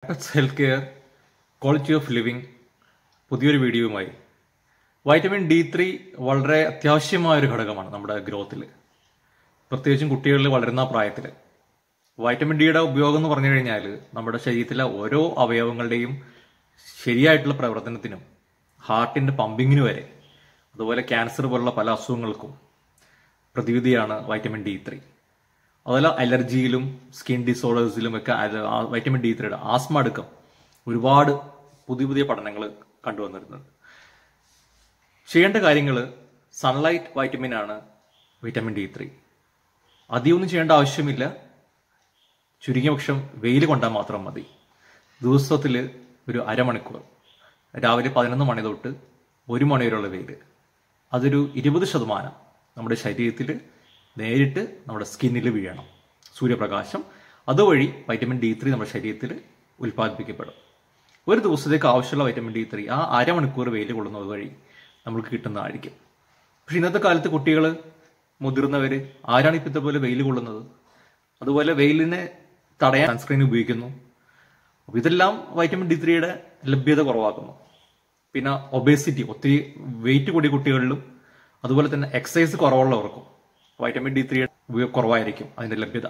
apex health care quality of living പുതിയൊരു വീഡിയോയുമായി vitamin D three വളരെ അത്യാവശ്യമായ ഒരു ഘടകമാണ് നമ്മുടെ ഗ്രോത്തിൽ പ്രത്യേകിച്ചും കുട്ടികളിൽ വളരുന്ന പ്രായത്തിൽ വൈറ്റമിൻ ഡിയുടെ ഉപയോഗം എന്ന് പറഞ്ഞു കഴിഞ്ഞാൽ നമ്മുടെ ശരീരത്തിലെ ഓരോ അവയവങ്ങളുടെയും ശരിയായിട്ടുള്ള പ്രവർത്തനത്തിനും ഹാർട്ടിന്റെ പമ്പിങ്ങിന് വരെ അതുപോലെ ക്യാൻസർ പോലുള്ള പല അസുഖങ്ങൾക്കും പ്രതിവിധിയാണ് വൈറ്റമിൻ ഡി ത്രീ അതുപോലെ അലർജിയിലും സ്കിൻ ഡിസോർഡേഴ്സിലും ഒക്കെ അത് ആ വൈറ്റമിൻ ഡി ത്രീയുടെ ആസ്മ അടക്കം ഒരുപാട് പുതിയ പുതിയ പഠനങ്ങൾ കണ്ടുവന്നിരുന്നത് ചെയ്യേണ്ട കാര്യങ്ങൾ സൺലൈറ്റ് വൈറ്റമിൻ ആണ് വിറ്റമിൻ ഡി ത്രീ അധികമൊന്നും ചെയ്യേണ്ട ആവശ്യമില്ല ചുരുങ്ങിയ പക്ഷം വെയിൽ കൊണ്ടാൽ മാത്രം മതി ദിവസത്തിൽ ഒരു അരമണിക്കൂർ രാവിലെ പതിനൊന്ന് മണി തൊട്ട് ഒരു മണി വരെയുള്ള വെയിൽ അതൊരു ഇരുപത് ശതമാനം നമ്മുടെ ശരീരത്തിൽ നേരിട്ട് നമ്മുടെ സ്കിന്നിൽ വീഴണം സൂര്യപ്രകാശം അതുവഴി വൈറ്റമിൻ ഡി ത്രീ നമ്മുടെ ശരീരത്തിൽ ഉൽപ്പാദിപ്പിക്കപ്പെടും ഒരു ദിവസത്തേക്ക് ആവശ്യമുള്ള വൈറ്റമിൻ ഡി ത്രീ ആ അരമണിക്കൂർ വെയിൽ കൊള്ളുന്നത് വഴി നമുക്ക് കിട്ടുന്നതായിരിക്കും പക്ഷെ ഇന്നത്തെ കാലത്ത് കുട്ടികൾ മുതിർന്നവർ ആരാണ് ഇപ്പം ഇതേപോലെ വെയിൽ കൊള്ളുന്നത് അതുപോലെ വെയിലിനെ തടയാൻ സൺസ്ക്രീൻ ഉപയോഗിക്കുന്നു അപ്പൊ ഇതെല്ലാം വൈറ്റമിൻ ഡി ത്രീയുടെ ലഭ്യത കുറവാക്കുന്നു പിന്നെ ഒബേസിറ്റി ഒത്തിരി വെയിറ്റ് കൂടിയ കുട്ടികളിലും അതുപോലെ തന്നെ എക്സസൈസ് കുറവുള്ളവർക്കും വൈറ്റമിൻ ഡി ത്രീയുടെ ഉപയോഗം കുറവായിരിക്കും അതിന്റെ ലഭ്യത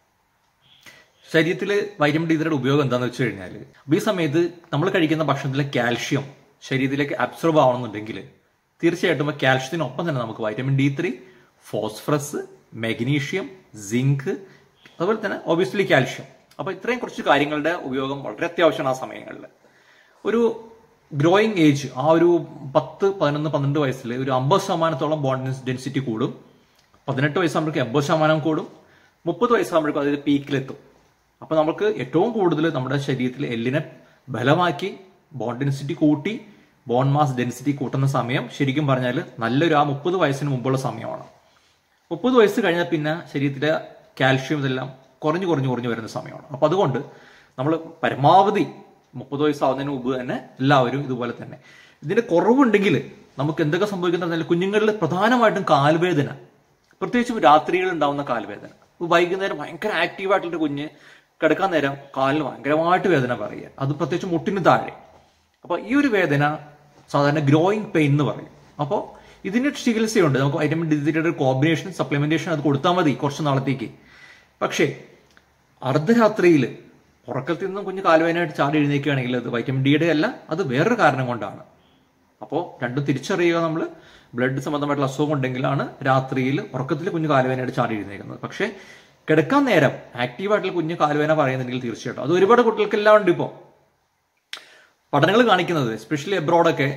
ശരീരത്തിൽ വൈറ്റമിൻ ഡി ത്രീയുടെ ഉപയോഗം എന്താണെന്ന് വെച്ച് കഴിഞ്ഞാൽ ഈ സമയത്ത് നമ്മൾ കഴിക്കുന്ന ഭക്ഷണത്തിലെ കാൽഷ്യം ശരീരത്തിലേക്ക് അബ്സോർബ് ആവണമെന്നുണ്ടെങ്കിൽ തീർച്ചയായിട്ടും ആ കാൽഷ്യത്തിനൊപ്പം തന്നെ നമുക്ക് vitamin D three phosphorus magnesium zinc അതുപോലെ തന്നെ ഒബിയസ്ലി കാൽഷ്യം അപ്പൊ ഇത്രയും കുറച്ച് കാര്യങ്ങളുടെ ഉപയോഗം വളരെ അത്യാവശ്യമാണ് ആ സമയങ്ങളിൽ ഒരു ഗ്രോയിങ് ഏജ് ആ ഒരു പത്ത് പതിനൊന്ന് പന്ത്രണ്ട് വയസ്സിൽ ഒരു അമ്പത് ശതമാനത്തോളം ബോണ്ട് ഡെൻസിറ്റി കൂടും പതിനെട്ട് വയസ്സാകുമ്പോഴേക്കും എൺപത് ശതമാനം കൂടും മുപ്പത് വയസ്സാകുമ്പോഴേക്കും അതിൽ പീക്കിലെത്തും അപ്പൊ നമുക്ക് ഏറ്റവും കൂടുതൽ നമ്മുടെ ശരീരത്തിൽ എല്ലിനെ ബലമാക്കി ബോണ്ട് ഡെൻസിറ്റി കൂട്ടി ബോൺ മാസ് ഡെൻസിറ്റി കൂട്ടുന്ന സമയം ശരിക്കും പറഞ്ഞാൽ നല്ലൊരു ആ മുപ്പത് വയസ്സിന് മുമ്പുള്ള സമയമാണ് മുപ്പത് വയസ്സ് കഴിഞ്ഞാൽ പിന്നെ ശരീരത്തിലെ കാൽഷ്യം ഇതെല്ലാം കുറഞ്ഞു കുറഞ്ഞു കുറഞ്ഞു വരുന്ന സമയമാണ് അപ്പൊ അതുകൊണ്ട് നമ്മൾ പരമാവധി മുപ്പത് വയസ്സാവുന്നതിന് മുമ്പ് തന്നെ എല്ലാവരും ഇതുപോലെ തന്നെ ഇതിന്റെ കുറവുണ്ടെങ്കിൽ നമുക്ക് എന്തൊക്കെ സംഭവിക്കുന്ന കുഞ്ഞുങ്ങളിൽ പ്രധാനമായിട്ടും കാൽവേദന പ്രത്യേകിച്ചും രാത്രിയിൽ ഉണ്ടാവുന്ന കാൽവേദന വൈകുന്നേരം ഭയങ്കര ആക്റ്റീവായിട്ടുള്ള കുഞ്ഞ് കിടക്കാൻ നേരം കാലിന് ഭയങ്കരമായിട്ട് വേദന പറയുക അത് പ്രത്യേകിച്ച് മുട്ടിന് താഴെ അപ്പൊ ഈ ഒരു വേദന സാധാരണ ഗ്രോയിങ് പെയിൻ എന്ന് പറയും അപ്പോൾ ഇതിന് ചികിത്സയുണ്ട് നമുക്ക് വൈറ്റമിൻ ഡി ത്രീയുടെ കോമ്പിനേഷൻ സപ്ലിമെന്റേഷൻ അത് കൊടുത്താൽ മതി കുറച്ച് നാളത്തേക്ക് പക്ഷേ അർദ്ധരാത്രിയിൽ ഉറക്കത്തിൽ നിന്നും കുഞ്ഞ് കാലുവേനായിട്ട് ചാടി എഴുന്നേക്കുകയാണെങ്കിൽ അത് വൈറ്റമിൻ ഡിയുടെ അല്ല അത് വേറൊരു കാരണം കൊണ്ടാണ് അപ്പോൾ രണ്ടും തിരിച്ചറിയുക നമ്മൾ ബ്ലഡ് സംബന്ധമായിട്ടുള്ള അസുഖം ഉണ്ടെങ്കിലാണ് രാത്രിയിൽ ഉറക്കത്തിൽ കുഞ്ഞ് കാലുവേനായിട്ട് ചാടി എഴുന്നേക്കുന്നത് പക്ഷേ കിടക്കാൻ നേരം ആക്റ്റീവായിട്ടുള്ള കുഞ്ഞ് കാലുവേന പറയുന്നുണ്ടെങ്കിൽ തീർച്ചയായിട്ടും അത് ഒരുപാട് കുട്ടികൾക്കെല്ലാം ഉണ്ട് ഇപ്പോൾ പഠനങ്ങൾ കാണിക്കുന്നത് എസ്പെഷ്യലി എബ്രോഡൊക്കെ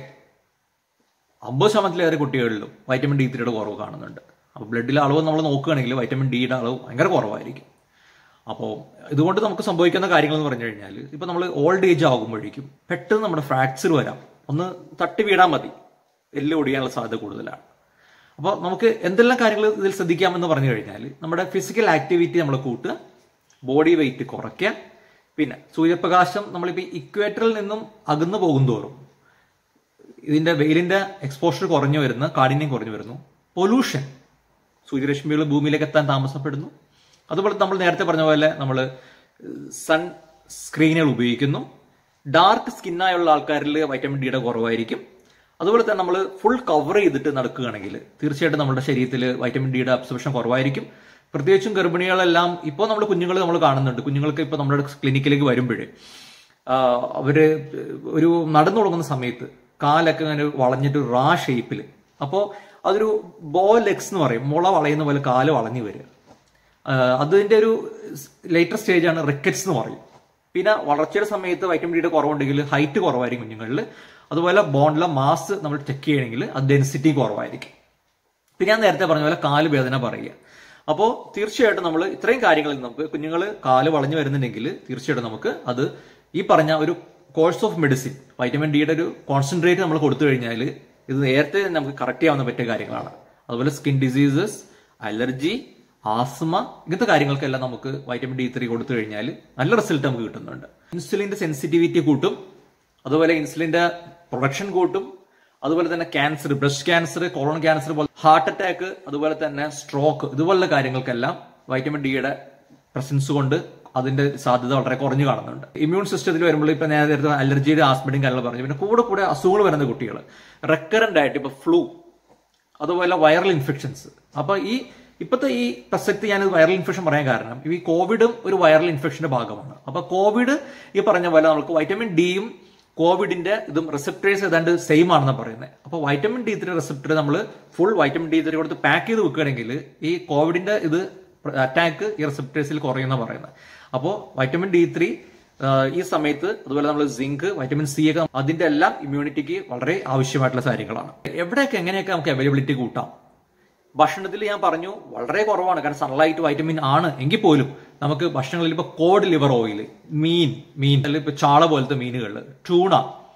അമ്പത് ശതമാനത്തിലേറെ കുട്ടികളിലും വൈറ്റമിൻ ഡി ത്രീയുടെ കുറവ് കാണുന്നുണ്ട് അപ്പോൾ ബ്ലഡിലെ അളവ് നമ്മൾ നോക്കുകയാണെങ്കിൽ വൈറ്റമിൻ ഡിയുടെ അളവ് ഭയങ്കര കുറവായിരിക്കും അപ്പോൾ ഇതുകൊണ്ട് നമുക്ക് സംഭവിക്കുന്ന കാര്യങ്ങൾ എന്ന് പറഞ്ഞു കഴിഞ്ഞാൽ ഇപ്പൊ നമ്മൾ ഓൾഡ് ഏജ് ആകുമ്പോഴേക്കും പെട്ടെന്ന് നമ്മുടെ ഫ്രാക്ചർ വരാം ഒന്ന് തട്ടി വീടാൻ മതി എല്ല് ഒടിയാനുള്ള സാധ്യത കൂടുതലാണ് അപ്പോൾ നമുക്ക് എന്തെല്ലാം കാര്യങ്ങൾ ഇതിൽ ശ്രദ്ധിക്കാമെന്ന് പറഞ്ഞു കഴിഞ്ഞാൽ നമ്മുടെ ഫിസിക്കൽ ആക്ടിവിറ്റി നമ്മൾ കൂട്ടുക ബോഡി വെയിറ്റ് കുറയ്ക്കുക പിന്നെ സൂര്യപ്രകാശം നമ്മളിപ്പോൾ ഇക്വേറ്ററിൽ നിന്നും അകന്നു പോകുന്തോറും ഇതിന്റെ വെയിലിന്റെ എക്സ്പോഷർ കുറഞ്ഞു വരുന്നു കാഠിന്യം കുറഞ്ഞു വരുന്നു പൊല്യൂഷൻ സൂര്യരശ്മികൾ ഭൂമിയിലേക്ക് എത്താൻ താമസപ്പെടുന്നു അതുപോലെ നമ്മൾ നേരത്തെ പറഞ്ഞ പോലെ നമ്മൾ സൺ സ്ക്രീനുകൾ ഉപയോഗിക്കുന്നു ഡാർക്ക് സ്കിന്നായുള്ള ആൾക്കാരിൽ വൈറ്റമിൻ ഡിയുടെ കുറവായിരിക്കും അതുപോലെ തന്നെ നമ്മൾ ഫുൾ കവർ ചെയ്തിട്ട് നടക്കുകയാണെങ്കിൽ തീർച്ചയായിട്ടും നമ്മുടെ ശരീരത്തിൽ വൈറ്റമിൻ ഡിയുടെ അബ്സർപ്ഷൻ കുറവായിരിക്കും പ്രത്യേകിച്ചും ഗർഭിണികളെല്ലാം ഇപ്പോൾ നമ്മൾ കുഞ്ഞുങ്ങൾ നമ്മൾ കാണുന്നുണ്ട് കുഞ്ഞുങ്ങൾക്ക് ഇപ്പോൾ നമ്മുടെ ക്ലിനിക്കിലേക്ക് വരുമ്പോഴേ അവര് ഒരു നടന്നു തുടങ്ങുന്ന സമയത്ത് കാലൊക്കെ അങ്ങനെ വളഞ്ഞിട്ട് റാ ഷേപ്പിൽ അപ്പോൾ അതൊരു ബോ ലെഗ്സ് എന്ന് പറയും മുള വളയുന്ന പോലെ കാല് വളഞ്ഞു വരിക അതിന്റെ ഒരു ലേറ്റർ സ്റ്റേജ് ആണ് റിക്കറ്റ്സ് എന്ന് പറയും പിന്നെ വളർച്ചയുടെ സമയത്ത് വൈറ്റമിൻ ഡിയുടെ കുറവുണ്ടെങ്കിൽ ഹൈറ്റ് കുറവായിരിക്കും കുഞ്ഞുങ്ങളിൽ അതുപോലെ ബോണ്ടിലെ മാസ് നമ്മൾ ചെക്ക് ചെയ്യണമെങ്കിൽ അത് ഡെൻസിറ്റി കുറവായിരിക്കും പിന്നെ ഞാൻ നേരത്തെ പറഞ്ഞ പോലെ കാല് വേദന പറയുക അപ്പോൾ തീർച്ചയായിട്ടും നമ്മൾ ഇത്രയും കാര്യങ്ങളിൽ നമുക്ക് കുഞ്ഞുങ്ങൾ കാല് വളഞ്ഞു വരുന്നുണ്ടെങ്കിൽ തീർച്ചയായിട്ടും നമുക്ക് അത് ഈ പറഞ്ഞ ഒരു കോഴ്സ് ഓഫ് മെഡിസിൻ വൈറ്റമിൻ ഡിയുടെ ഒരു കോൺസെൻട്രേറ്റ് നമ്മൾ കൊടുത്തു കഴിഞ്ഞാൽ ഇത് നേരത്തെ തന്നെ നമുക്ക് കറക്റ്റ് ചെയ്യാവുന്ന പറ്റിയ കാര്യങ്ങളാണ് അതുപോലെ സ്കിൻ ഡിസീസസ് അലർജി ആസ്മ ഇങ്ങനത്തെ കാര്യങ്ങൾക്കെല്ലാം നമുക്ക് വൈറ്റമിൻ ഡി ത്രീ കൊടുത്തു കഴിഞ്ഞാൽ നല്ല റിസൾട്ട് നമുക്ക് കിട്ടുന്നുണ്ട് ഇൻസുലിന്റെ സെൻസിറ്റിവിറ്റി കൂട്ടും അതുപോലെ ഇൻസുലിന്റെ പ്രൊഡക്ഷൻ കൂട്ടും അതുപോലെ തന്നെ cancer breast cancer colon cancer പോലെ ഹാർട്ട് അറ്റാക്ക് അതുപോലെ തന്നെ സ്ട്രോക്ക് ഇതുപോലുള്ള കാര്യങ്ങൾക്കെല്ലാം വൈറ്റമിൻ ഡിയുടെ പ്രസൻസ് കൊണ്ട് അതിന്റെ സാധ്യത വളരെ കുറഞ്ഞു കാണുന്നുണ്ട് ഇമ്മ്യൂൺ സിസ്റ്റത്തിൽ വരുമ്പോൾ ഇപ്പൊ ഞാൻ നേരത്തെ അലർജിയുടെ ആസ്മഡിയും കാര്യങ്ങൾ പറഞ്ഞു പിന്നെ കൂടെ കൂടെ അസുഖങ്ങൾ വരുന്ന കുട്ടികൾ റെക്കറന്റ് ആയിട്ട് ഇപ്പൊ ഫ്ലൂ അതുപോലെ വൈറൽ ഇൻഫെക്ഷൻസ് അപ്പൊ ഈ ഇപ്പോഴത്തെ ഈ പ്രസക്തി ഞാൻ വൈറൽ ഇൻഫെക്ഷൻ പറയാൻ കാരണം ഈ കോവിഡും ഒരു വൈറൽ ഇൻഫെക്ഷന്റെ ഭാഗമാണ് അപ്പൊ കോവിഡ് ഈ പറഞ്ഞ പോലെ നമുക്ക് വൈറ്റമിൻ ഡിയും കോവിഡിന്റെ ഇതും റിസപ്റ്റേഴ്സ് ഏതാണ്ട് സെയിം ആണെന്ന് പറയുന്നത് അപ്പൊ വൈറ്റമിൻ ഡി ത്രീ റിസപ്റ്റർ നമ്മൾ ഫുൾ വൈറ്റമിൻ ഡി ത്രീ കൊടുത്ത് പാക്ക് ചെയ്ത് വെക്കുകയാണെങ്കിൽ ഈ കോവിഡിന്റെ ഇത് അറ്റാക്ക് ഈ റിസപ്റ്റേഴ്സിൽ കുറയുന്ന പറയുന്നത് അപ്പോൾ വൈറ്റമിൻ ഡി ത്രീ ഈ സമയത്ത് അതുപോലെ നമ്മൾ സിങ്ക് വൈറ്റമിൻ സി ഒക്കെ അതിന്റെ എല്ലാം ഇമ്മ്യൂണിറ്റിക്ക് വളരെ ആവശ്യമായിട്ടുള്ള കാര്യങ്ങളാണ് എവിടെയൊക്കെ എങ്ങനെയൊക്കെ നമുക്ക് അവൈലബിലിറ്റി കൂട്ടാം ഭക്ഷണത്തിൽ ഞാൻ പറഞ്ഞു വളരെ കുറവാണ് കാരണം സൺലൈറ്റ് വൈറ്റമിൻ ആണ് എങ്കിൽ പോലും നമുക്ക് ഭക്ഷണങ്ങളിൽ ഇപ്പൊ കോഡ് ലിവർ ഓയിൽ മീൻ മീൻ അല്ലെങ്കിൽ ഇപ്പൊ ചാള പോലത്തെ മീനുകൾ ട്യൂണ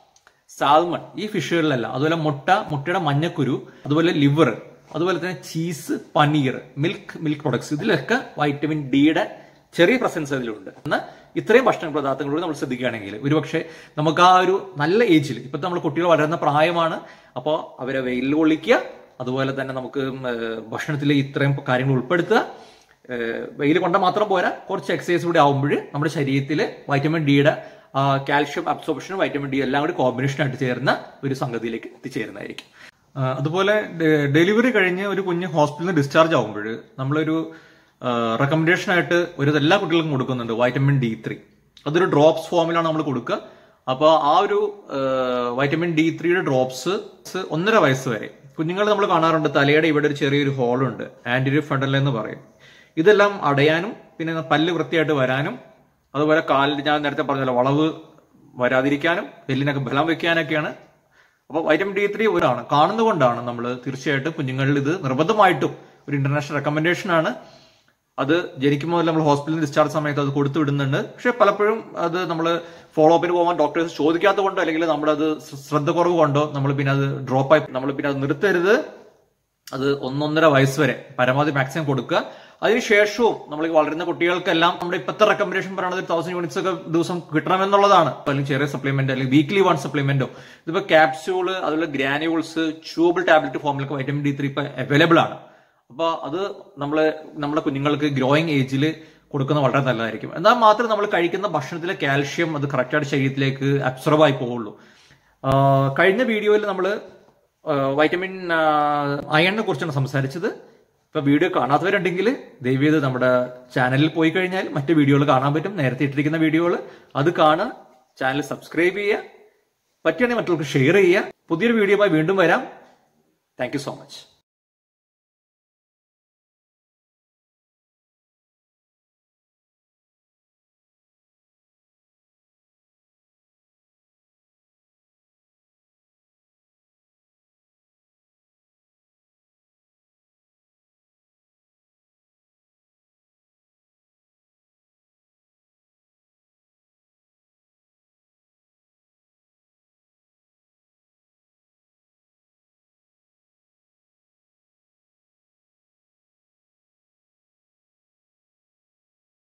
സാൽമൺ ഈ ഫിഷുകളിലെല്ലാം അതുപോലെ മുട്ട മുട്ടയുടെ മഞ്ഞക്കുരു അതുപോലെ ലിവർ അതുപോലെ തന്നെ cheese paneer milk milk products ഇതിലൊക്കെ വൈറ്റമിൻ ഡിയുടെ ചെറിയ പ്രസൻസ് അതിലുണ്ട് എന്നാൽ ഇത്രയും ഭക്ഷണ പദാർത്ഥങ്ങളോട് നമ്മൾ ശ്രദ്ധിക്കുകയാണെങ്കിൽ ഒരുപക്ഷെ നമുക്ക് ആ ഒരു നല്ല ഏജിൽ ഇപ്പോഴത്തെ നമ്മൾ കുട്ടികൾ വളരുന്ന പ്രായമാണ് അപ്പോൾ അവരെ വെയിലിൽ കൊള്ളിക്കുക അതുപോലെ തന്നെ നമുക്ക് ഭക്ഷണത്തിൽ ഇത്രയും കാര്യങ്ങൾ ഉൾപ്പെടുത്തുക വെയിൽ കൊണ്ട മാത്രം പോരാ കുറച്ച് എക്സസൈസ് കൂടി ആവുമ്പോൾ നമ്മുടെ ശരീരത്തിൽ വൈറ്റമിൻ ഡിയുടെ കാൽഷ്യം അബ്സോർപ്ഷനും വൈറ്റമിൻ ഡി എല്ലാം കൂടി കോമ്പിനേഷൻ ആയിട്ട് ചേർന്ന ഒരു സംഗതിയിലേക്ക് എത്തിച്ചേരുന്നതായിരിക്കും അതുപോലെ ഡെലിവറി കഴിഞ്ഞ് ഒരു കുഞ്ഞ് ഹോസ്പിറ്റലിൽ നിന്ന് ഡിസ്ചാർജ് ആവുമ്പോൾ നമ്മളൊരു റെക്കമെൻഡേഷൻ ആയിട്ട് ഒരു എല്ലാ കുട്ടികൾക്കും കൊടുക്കുന്നുണ്ട് വൈറ്റമിൻ ഡി ത്രീ അതൊരു ഡ്രോപ്സ് ഫോമിലാണ് നമ്മൾ കൊടുക്കുക അപ്പോൾ ആ ഒരു വൈറ്റമിൻ ഡി ത്രീയുടെ ഡ്രോപ്സ് ഒന്നര വയസ്സ് വരെ കുഞ്ഞുങ്ങൾ നമ്മൾ കാണാറുണ്ട് തലയുടെ ഇവിടെ ഒരു ചെറിയൊരു ഹോളുണ്ട് ആന്റിരിയർ ഫണ്ടൽ എന്ന് പറയും ഇതെല്ലാം അടയാനും പിന്നെ പല്ല് വൃത്തിയായിട്ട് വരാനും അതുപോലെ കാലിൽ ഞാൻ നേരത്തെ പറഞ്ഞല്ലോ വളവ് വരാതിരിക്കാനും എല്ലിനൊക്കെ ബലം വെക്കാനൊക്കെയാണ് അപ്പോൾ വൈറ്റമിൻ ഡി ത്രീ ഒരാണ് കാണുന്നതുകൊണ്ടാണ് നമ്മൾ തീർച്ചയായിട്ടും കുഞ്ഞുങ്ങളിൽ ഇത് നിർബന്ധമായിട്ടും ഒരു ഇന്റർനാഷണൽ റെക്കമെൻഡേഷൻ ആണ് അത് ജനിക്കുമ്പോൾ നമ്മൾ ഹോസ്പിറ്റലിൽ ഡിസ്ചാർജ് സമയത്ത് അത് കൊടുത്തു വിടുന്നുണ്ട് പക്ഷെ പലപ്പോഴും അത് നമ്മൾ ഫോളോ അപ്പിന് പോകാൻ ഡോക്ടേഴ്സ് ചോദിക്കാത്ത കൊണ്ടോ അല്ലെങ്കിൽ നമ്മളത് ശ്രദ്ധ കുറവ് കൊണ്ടോ നമ്മൾ പിന്നെ അത് ഡ്രോപ്പ് ആയി നമ്മൾ പിന്നെ അത് നിർത്തരുത് അത് ഒന്നൊന്നര വയസ്സ് വരെ പരമാവധി മാക്സിമം കൊടുക്കുക അതിനുശേഷവും നമ്മൾ വളരുന്ന കുട്ടികൾക്കെല്ലാം നമ്മുടെ ഇപ്പോഴത്തെ റെക്കമെൻഡേഷൻ പറയുന്നത് തൗസൻഡ് യൂണിറ്റ്സ് ഒക്കെ ദിവസം കിട്ടണമെന്നുള്ളതാണ് അല്ലെങ്കിൽ ചെറിയ സപ്ലിമെന്റ് അല്ലെങ്കിൽ വീക്ക്ലി വൺ സപ്ലിമെന്റോ ഇതിപ്പോ ക്യാപ്സ്യൂള് അതുപോലെ ഗ്രാനുവൽസ് ട്യൂബിൾ ടാബ്ലറ്റ് ഫോമിലൊക്കെ വൈറ്റമിൻ ഡി ത്രീ ഇപ്പൊ അവൈലബിൾ ആണ് അപ്പൊ അത് നമ്മള് നമ്മുടെ കുഞ്ഞുങ്ങൾക്ക് ഗ്രോയിങ് ഏജിൽ കൊടുക്കുന്നത് വളരെ നല്ലതായിരിക്കും എന്നാൽ മാത്രമേ നമ്മൾ കഴിക്കുന്ന ഭക്ഷണത്തിലെ കാൽഷ്യം അത് കറക്റ്റായിട്ട് ശരീരത്തിലേക്ക് അബ്സോർബ് ആയി പോവുള്ളൂ കഴിഞ്ഞ വീഡിയോയിൽ നമ്മൾ വൈറ്റമിൻ അയണിനെ കുറിച്ചാണ് സംസാരിച്ചത് ഇപ്പൊ വീഡിയോ കാണാത്തവരുണ്ടെങ്കിൽ ദയവേത് നമ്മുടെ ചാനലിൽ പോയി കഴിഞ്ഞാൽ മറ്റു വീഡിയോകൾ കാണാൻ പറ്റും നേരത്തെ ഇട്ടിരിക്കുന്ന വീഡിയോകൾ അത് കാണുക ചാനൽ സബ്സ്ക്രൈബ് ചെയ്യുക പറ്റുകയാണെങ്കിൽ മറ്റുള്ളവർക്ക് ഷെയർ ചെയ്യുക പുതിയൊരു വീഡിയോയുമായി വീണ്ടും വരാം താങ്ക് സോ മച്ച്